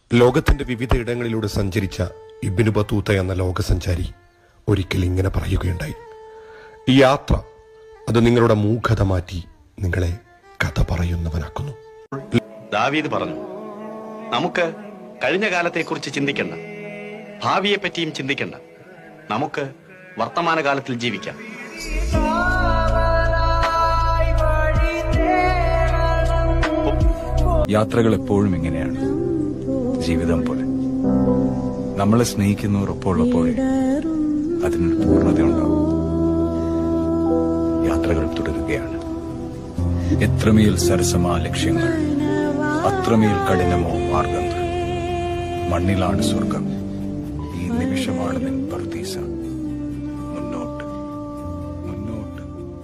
ലോകത്തിന്റെ വിവിധ ഇടങ്ങളിലൂടെ സഞ്ചരിച്ച ഇബിനു ബത്തൂത്ത എന്ന ലോകസഞ്ചാരി ഒരിക്കൽ ഇങ്ങനെ പറയുകയുണ്ടായി ഈ യാത്ര അത് നിങ്ങളുടെ മൂഖത മാറ്റി നിങ്ങളെ കഥ പറയുന്നവനാക്കുന്നു ദാവീദ് പറഞ്ഞു നമുക്ക് കഴിഞ്ഞ കാലത്തെക്കുറിച്ച് ചിന്തിക്കണ്ട ഭാവിയെ പറ്റിയും ചിന്തിക്കണ്ട നമുക്ക് വർത്തമാനകാലത്തിൽ ജീവിക്കാം യാത്രകൾ എപ്പോഴും ഇങ്ങനെയാണ് ജീവിതം പോലെ നമ്മളെ സ്നേഹിക്കുന്നവർ ഒപ്പമുള്ളപ്പോഴേ അതിനൊരു പൂർണ്ണതയുണ്ടാവും യാത്രകൾ തുടരുകയാണ് എത്രമേൽ സരസമാ ലക്ഷ്യങ്ങൾ അത്രമേൽ കഠിനമോ മാർഗങ്ങൾ മണ്ണിലാണ് സ്വർഗം ഈ നിമിഷമാണ് നിൻ പർദീസ മുന്നോട്ട് മുന്നോട്ട്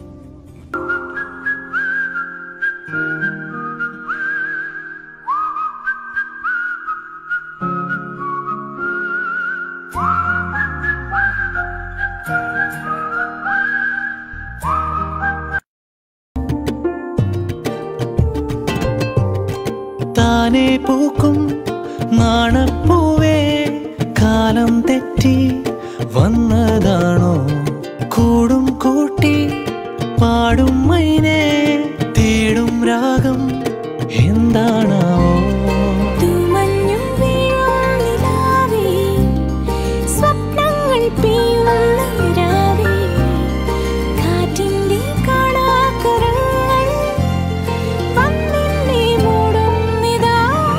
താനെ പൂക്കും നാണപ്പൂവേ കാലം തെറ്റി വന്നതാണോ കൂടും കൂട്ടി പാടും മൈനെ തേടും രാഗം എന്താണാവോ തൂമഞ്ഞും വീഴും നിലാവേ, സ്വപ്നങ്ങൾ പെയ്യുന്ന രാവേ, കാറ്റിന്റെ കാണാക്കരങ്ങൾ വന്നെന്നെ മൂടുന്നിതാ.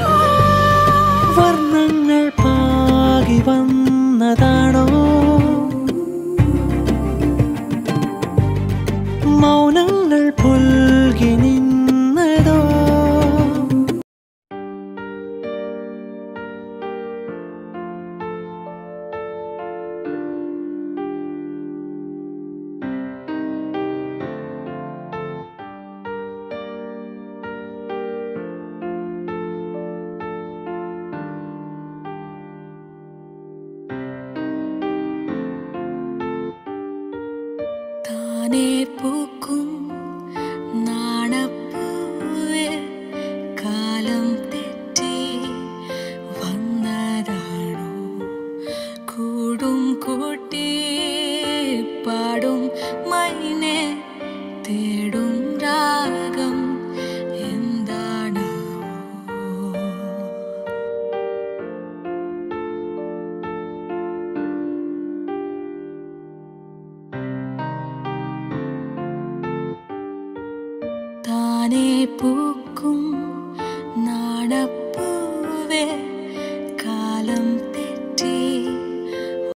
വർണ്ണങ്ങൾ പാകി വന്നതാണോ മൗനങ്ങൾ പുൽകി നിന്നതോ താനേ പൂക്കും നാണപ്പൂവേ, കാലം തെറ്റി വന്നതാണോ കൂടും കൂട്ടി പാടും മൈനെ തേടും രാഗം എന്താണോ താനേ പൂ